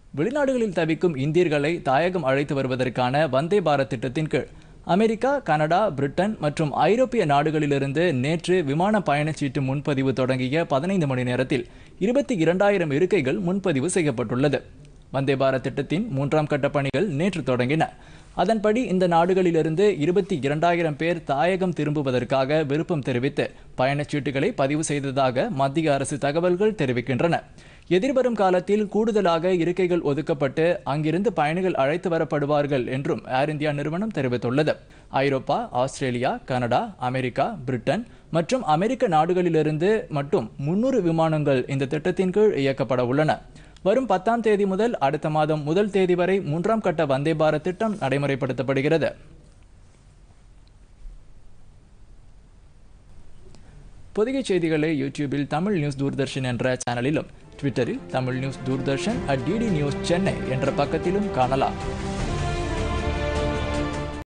வெளிநாடுகளில் தவிக்கும் இந்தியர்களை தாயகம் அழைத்து வருவதற்கான வந்தே பாரத் திட்டத்தின் கீழ் அமெரிக்கா கனடா பிரிட்டன் மற்றும் ஐரோப்பிய நாடுகளிலிருந்து நேற்று விமான பயணச்சீட்டு முன்பதிவு தொடங்கிய பதினைந்து மணி நேரத்தில் இருபத்தி இரண்டாயிரம் இருக்கைகள் முன்பதிவு செய்யப்பட்டுள்ளது வந்தே பாரத் திட்டத்தின் மூன்றாம் கட்ட பணிகள் நேற்று தொடங்கின அதன்படி இந்த நாடுகளிலிருந்து இருபத்தி இரண்டாயிரம் பேர் தாயகம் திரும்புவதற்காக விருப்பம் தெரிவித்து பயணச்சீட்டுகளை பதிவு செய்ததாக மத்திய அரசு தகவல்கள் தெரிவிக்கின்றன எதிர்வரும் காலத்தில் கூடுதலாக இருக்கைகள் ஒதுக்கப்பட்டு அங்கிருந்து பயணிகள் அழைத்து வரப்படுவார்கள் என்றும் ஏர் இந்தியா நிறுவனம் தெரிவித்துள்ளது ஐரோப்பா ஆஸ்திரேலியா கனடா அமெரிக்கா பிரிட்டன் மற்றும் அமெரிக்க நாடுகளிலிருந்து மட்டும் முன்னூறு விமானங்கள் இந்த திட்டத்தின் கீழ் இயக்கப்பட உள்ளன வரும் பத்தாம் தேதி முதல் அடுத்த மாதம் முதல் தேதி வரை மூன்றாம் கட்ட வந்தே பாரத் திட்டம் நடைமுறைப்படுத்தப்படுகிறது பொதிகை செய்திகளை யூடியூபில் தமிழ் நியூஸ் தூர்தர்ஷன் என்ற சேனலிலும் ட்விட்டரில் Tamil news Doordarshan at DD news Chennai என்ற பக்கத்திலும் காணலாம்